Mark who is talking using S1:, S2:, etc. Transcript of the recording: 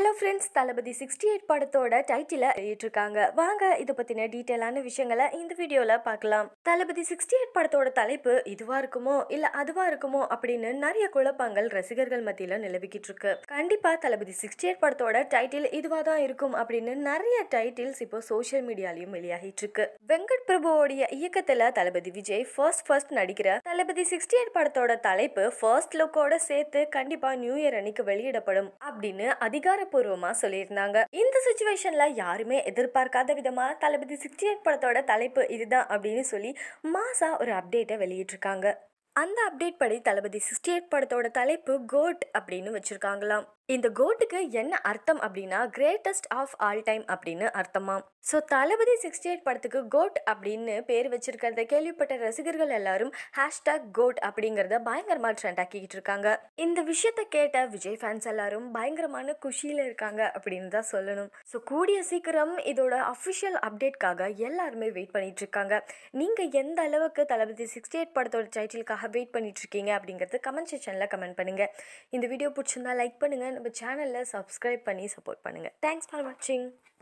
S1: hello friends Thalapathy sixty eight படத்தோட டைட்டிலை வெளியிட்டிருக்காங்க வாங்க இதை பற்றின டீட்டெயிலான விஷயங்களை இந்த வீடியோவில் பார்க்கலாம் தளபதி சிக்ஸ்டி எயிட் படத்தோட தலைப்பு இதுவாக இருக்குமோ இல்லை அதுவாக இருக்குமோ அப்படின்னு நிறைய குழப்பங்கள் ரசிகர்கள் மத்தியில் நிலவிக்கிட்டு இருக்கு கண்டிப்பாக தளபதி சிக்ஸ்டி எயிட் படத்தோட டைட்டில் இதுவாக தான் இருக்கும் அப்படின்னு நிறைய டைட்டில்ஸ் இப்போ சோஷியல் மீடியாலையும் வெளியாகிட்டு இருக்கு வெங்கட் பிரபுவோடைய இயக்கத்தில் தளபதி விஜய் ஃபர்ஸ்ட் ஃபர்ஸ்ட் நடிக்கிற தளபதி சிக்ஸ்டி எயிட் படத்தோட தலைப்பு ஃபர்ஸ்ட் லுக்கோட சேர்த்து கண்டிப்பாக நியூ இயர் அன்னைக்கு வெளியிடப்படும் அப்படின்னு அதிகாரப்பூர்வமா சொல்லியிருந்தாங்க இந்த சுச்சுவேஷன்ல யாருமே எதிர்பார்க்காத விதமா தளபதி சிக்ஸ்டி எயிட் படத்தோட தலைப்பு இதுதான் அப்படின்னு சொல்லி மாசா ஒரு அப்டேட்டை வெளியிட்டிருக்காங்க அந்த அப்டேட் படி தளபதி சிக்ஸ்டி எயிட் படத்தோட தலைப்பு கோட் அப்படின்னு வச்சிருக்காங்களாம் இந்த கோட்டுக்கு என்ன அர்த்தம் அப்படின்னா கிரேட்டஸ்ட் ஆஃப் ஆல் டைம் அப்படின்னு அர்த்தமாம் ஸோ தளபதி சிக்ஸ்டி எயிட் படத்துக்கு கோட் அப்படின்னு பேர் வச்சிருக்கிறத கேள்விப்பட்ட ரசிகர்கள் எல்லாரும் ஹேஷ்டாக் கோட் அப்படிங்கிறத பயங்கரமாக ட்ரெண்ட் ஆக்கிக்கிட்டு இருக்காங்க இந்த விஷயத்த கேட்ட விஜய் ஃபேன்ஸ் எல்லாரும் பயங்கரமான குஷியில் இருக்காங்க அப்படின்னு தான் சொல்லணும் ஸோ கூடிய சீக்கிரம் இதோட அஃபிஷியல் அப்டேட்காக எல்லாருமே வெயிட் பண்ணிட்டு இருக்காங்க நீங்கள் எந்த அளவுக்கு தளபதி சிக்ஸ்டி எயிட் படத்தோட டைட்டிலுக்காக வெயிட் பண்ணிட்டு இருக்கீங்க அப்படிங்கிறது கமெண்ட் செக்ஷனில் கமெண்ட் பண்ணுங்க இந்த வீடியோ பிடிச்சிருந்தா லைக் பண்ணுங்க நம்ம சேனலில் சப்ஸ்கிரைப் பண்ணி சப்போர்ட் பண்ணுங்க தேங்க்ஸ் ஃபார் வாட்சிங்